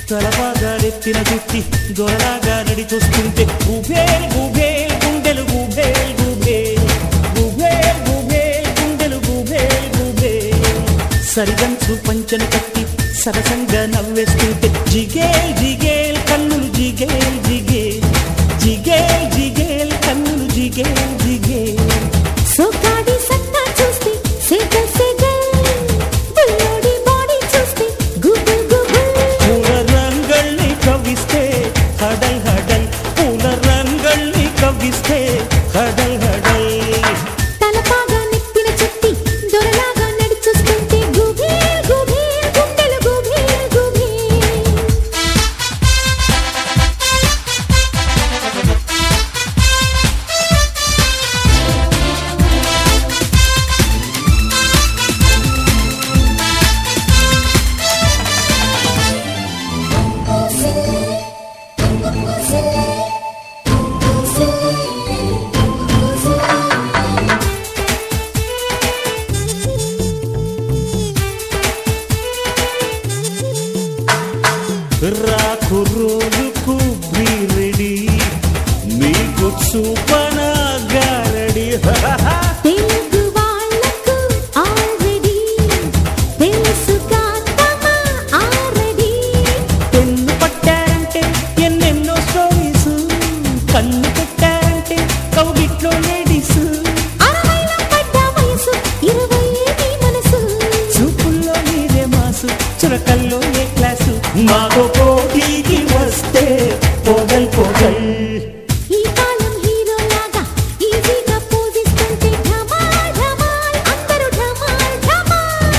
తలపాగా నెత్తిన చుట్టి దొరలాగా నడి చూస్తుంటే గుబేల్ గుబేల్ గుండెలు గుబేల్ గుబేల్ గుబేల్ గుబేల్ గుండెలు గుబేల్ గుబేల్ సరిగంచు పంచన కట్టి సరసంగా నవ్వేస్తుంటే జిగేల్ జిగేల్ కన్నులు జిగేల్ జిగేల్ జిగేల్ జిగేల్ కన్నులు జిగేల్ జిగేల్ సోకాడి సత్తా చూస్తే సేగల్ సేగల్ బుల్లోడి బాడీ చూస్తే గుబుల్ గుబుల్ పూల రంగల్ని కవ్విస్తే హడల్ హడల్ పూల రంగల్ని కవ్విస్తే హడల్ హడల్ తలపాగా నెత్తిన చుట్టి దొరలాగా నడిచొస్తుంటే గుబేల్ గుబేల్ గుండెలు గుబేల్ గుబేల్ రాకు రోజుకు రెడీ మీకు చూపన గారడి తెలుగు వాళ్ళకు ఆల్రెడీ తెలుసుగా తమ ఆల్రెడీ పెన్ను పట్టారంటే ఎన్నెన్నో స్టోరీస్ కన్ను పెట్టారంటే కౌగిట్లో లేడీస్ అరవైల పడ్డ వయసు ఇరవై ఏది మనసు చూపుల్లో నీదే మాసు చురకల్లో ఏ క్లాసు మాకు పోటీకి వస్తే పొగల్ పొగల్ ఈ కాలం హీరోలాగా ఈజీగా పోజిస్తుంటే ఢమాల్ ఢమాల్ అందరూ ఢమాల్ ఢమాల్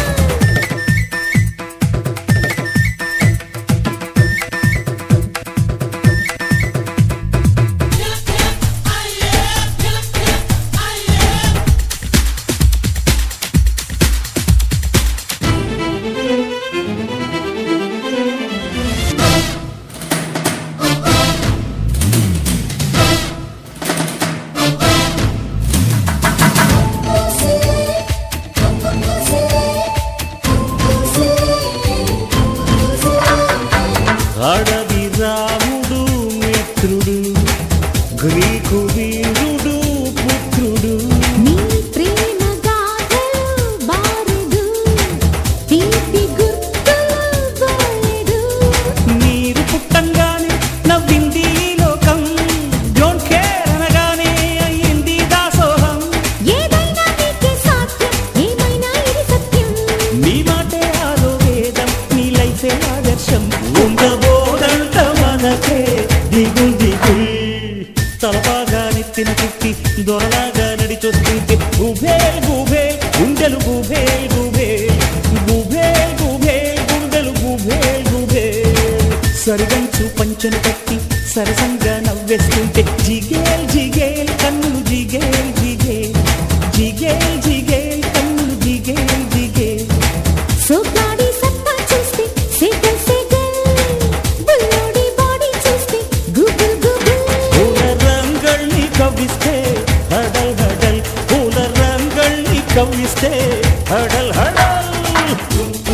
అడవి రాముడు మిత్రుడు గ్రీకు వీరుడు పుత్రుడు నీ ప్రేమ గాథలు బారెడు తీపి గుర్తులు బోలెడు మీరు పుట్టంగానే నవ్వింది ఈ లోకం డోంట్ కేర్ అనగానే అయ్యింది దాసోహం ఏదైనా నీకే సాధ్యం ఏమైనా ఇది సత్యం నీ మాటే ఆరో వేదం నీ లైఫే ఆదర్శం ఉండబోదంట మనకే దిగు దిగుల్ తలపాగా నెత్తిన చుట్టి దొరలాగా నడిచొస్తుంటే గుబే గుబే గుండెలు గుబే గుబే గుబే గుబే గుండెలు గుబే గుబే సరిగంచు పంచను కట్టి సరసంగా నవ్వేస్తుంటే జిగేల్ జిగేల్ కన్నులు జిగేల్ జిగేల్ జిగేల్ జిగేల్ కన్నులు జిగేల్ జిగేల్ సోగ్గాడి సత్తా చూస్తే సేగల్ సేగల్ బుల్లోడి బాడీ చూస్తే గుబుల్ గుబుల్ పూల రంగల్ని కవ్విస్తే హడల్ హడల్ పూల రంగల్ని కవ్విస్తే హడల్ హడల్